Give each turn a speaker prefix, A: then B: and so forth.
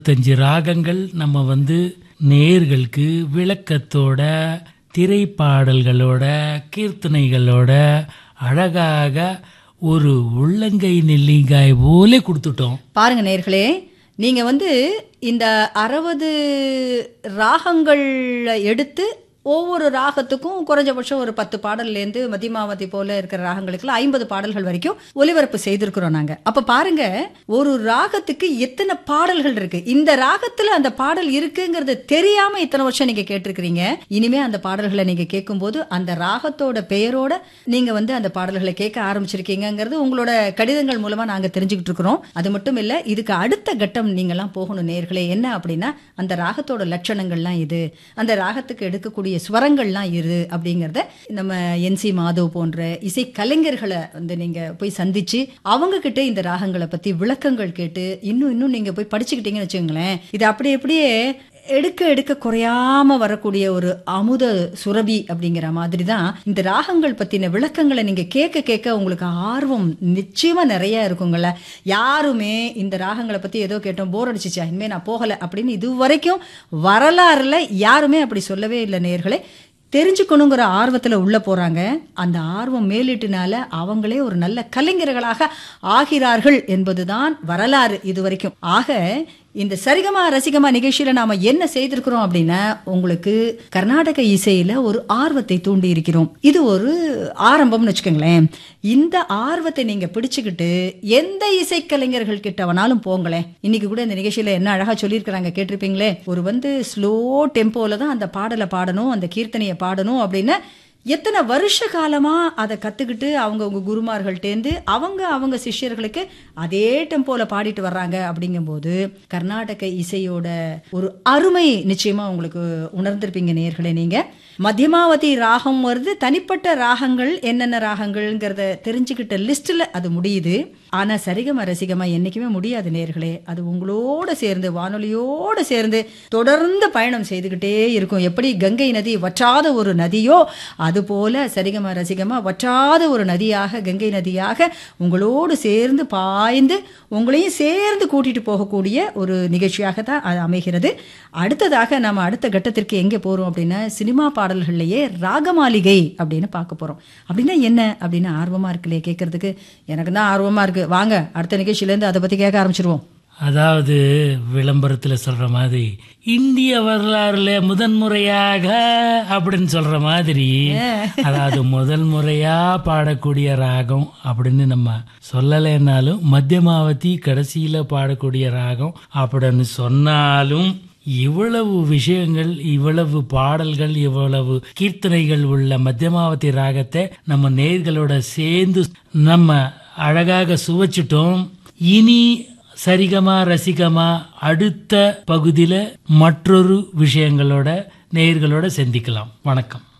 A: இருபத்தஞ்சு ராகங்கள் நம்ம வந்து நேர்களுக்கு விளக்கத்தோட திரைப்பாடல்களோட கீர்த்தனைகளோட அழகாக ஒரு உள்ளங்கை நெல்லிக்காய் போல கொடுத்துட்டோம்
B: பாருங்க நேர்களே நீங்க வந்து இந்த அறுபது ராகங்கள் எடுத்து ஒவ்வொரு ராகத்துக்கும் குறைஞ்சபட்சம் ஒரு பத்து பாடல்லேருந்து மதிமாவதி போல இருக்கிற ராகங்களுக்குள்ள ஐம்பது பாடல்கள் வரைக்கும் ஒலிபரப்பு செய்திருக்கிறோம் நாங்க அப்ப பாருங்க ஒரு ராகத்துக்கு எத்தனை பாடல்கள் இருக்கு இந்த ராகத்துல அந்த பாடல் இருக்குங்கிறது தெரியாம இத்தனை வருஷம் நீங்க கேட்டிருக்கிறீங்க இனிமே அந்த பாடல்களை நீங்க கேட்கும்போது அந்த ராகத்தோட பெயரோட நீங்க வந்து அந்த பாடல்களை கேட்க ஆரம்பிச்சிருக்கீங்கங்கிறது உங்களோட கடிதங்கள் மூலமா நாங்க தெரிஞ்சுக்கிட்டு இருக்கிறோம் அது மட்டும் இல்ல இதுக்கு அடுத்த கட்டம் நீங்கெல்லாம் போகணும் நேர்களே என்ன அப்படின்னா அந்த ராகத்தோட லட்சணங்கள்லாம் இது அந்த ராகத்துக்கு எடுக்கக்கூடிய ஸ்வரங்கள்லாம் இரு அப்படிங்கிறத நம்ம என்சி மாதவ் போன்ற இசை கலைஞர்களை வந்து நீங்க போய் சந்திச்சு அவங்க கிட்ட இந்த ராகங்களை பத்தி விளக்கங்கள் கேட்டு இன்னும் இன்னும் நீங்க போய் படிச்சுக்கிட்டீங்கன்னு வச்சுக்கோங்களேன் இது அப்படி அப்படியே எடுக்க எடுக்க குறையாம வரக்கூடிய ஒரு அமுத சுரபி அப்படிங்கிற மாதிரி தான் இந்த ராகங்கள் பத்தின விளக்கங்களை நீங்க கேட்க கேட்க உங்களுக்கு ஆர்வம் நிச்சயமா நிறைய இருக்குங்கல்ல யாருமே இந்த ராகங்களை பத்தி ஏதோ கேட்டோம் போர் அடிச்சிச்சா இனிமே நான் போகல அப்படின்னு இது வரைக்கும் வரலாறுல யாருமே அப்படி சொல்லவே இல்லை நேர்களே தெரிஞ்சுக்கணுங்கிற ஆர்வத்துல உள்ள போறாங்க அந்த ஆர்வம் மேலிட்டுனால அவங்களே ஒரு நல்ல கலைஞர்களாக ஆகிறார்கள் என்பதுதான் வரலாறு இது வரைக்கும் ஆக இந்த சரிகமா ரசிகமா நிகழ்ச்சியில நாம என்ன செய்திருக்கிறோம் அப்படின்னா உங்களுக்கு கர்நாடக இசையில ஒரு ஆர்வத்தை தூண்டி இருக்கிறோம் இது ஒரு ஆரம்பம்னு வச்சுக்கோங்களேன் இந்த ஆர்வத்தை நீங்க பிடிச்சுக்கிட்டு எந்த இசைக்கலைஞர்கள் கிட்ட வேணாலும் போங்களேன் இன்னைக்கு கூட இந்த நிகழ்ச்சியில என்ன அழகா சொல்லியிருக்கிறாங்க கேட்டிருப்பீங்களே ஒரு வந்து ஸ்லோ டெம்போல தான் அந்த பாடலை பாடணும் அந்த கீர்த்தனையை பாடணும் அப்படின்னு எத்தனை வருஷ காலமா அதை கத்துக்கிட்டு அவங்க உங்க குருமார்கள்ட்டேந்து அவங்க அவங்க சிஷ்யர்களுக்கு அதே டெம்போல பாடிட்டு வர்றாங்க அப்படிங்கும்போது கர்நாடக இசையோட ஒரு அருமை நிச்சயமா உங்களுக்கு உணர்ந்திருப்பீங்க நேர்களே நீங்க மத்தியமாவதி ராகம் வருது தனிப்பட்ட ராகங்கள் என்னென்ன ராகங்கள்ங்கிறத தெரிஞ்சுக்கிட்ட லிஸ்ட்ல அது முடியுது ஆனா சரிகம ரசிகமா என்னைக்குமே முடியாது நேர்களே அது உங்களோட சேர்ந்து வானொலியோட சேர்ந்து தொடர்ந்து பயணம் செய்துகிட்டே இருக்கும் எப்படி கங்கை நதி வற்றாத ஒரு நதியோ அதுபோல சரிகம ரசிகமா வற்றாத ஒரு நதியாக கங்கை நதியாக உங்களோடு சேர்ந்து பாய்ந்து உங்களையும் சேர்ந்து கூட்டிட்டு போகக்கூடிய ஒரு நிகழ்ச்சியாக தான் அது அமைகிறது அடுத்ததாக நம்ம அடுத்த கட்டத்திற்கு எங்கே போறோம் அப்படின்னா சினிமா பாடல்கள்லயே ராகமாளிகை அப்படின்னு பார்க்க போறோம் அப்படின்னா என்ன அப்படின்னு ஆர்வமா இருக்குல்லையே கேட்கறதுக்கு எனக்கு தான் ஆர்வமா இருக்கு வாங்க அடுத்த நிகழ்ச்சியிலேருந்து அதை பத்தி கேட்க ஆரம்பிச்சிருவோம்
A: அதாவது விளம்பரத்துல சொல்ற மாதிரி இந்திய வரலாறுல முதன்முறையாக அப்படின்னு சொல்ற மாதிரி அதாவது முதல் முறையா பாடக்கூடிய ராகம் அப்படின்னு நம்ம சொல்லலைன்னாலும் மத்தியமாவதி கடைசியில பாடக்கூடிய ராகம் அப்படின்னு சொன்னாலும் இவ்வளவு விஷயங்கள் இவ்வளவு பாடல்கள் இவ்வளவு கீர்த்தனைகள் உள்ள மத்தியமாவதி ராகத்தை நம்ம நேர்களோட சேர்ந்து நம்ம அழகாக சுவைச்சிட்டோம் இனி சரிகமா ரசிகமா அடுத்த பகுதியில மற்றொரு விஷயங்களோட நேயர்களோட சந்திக்கலாம் வணக்கம்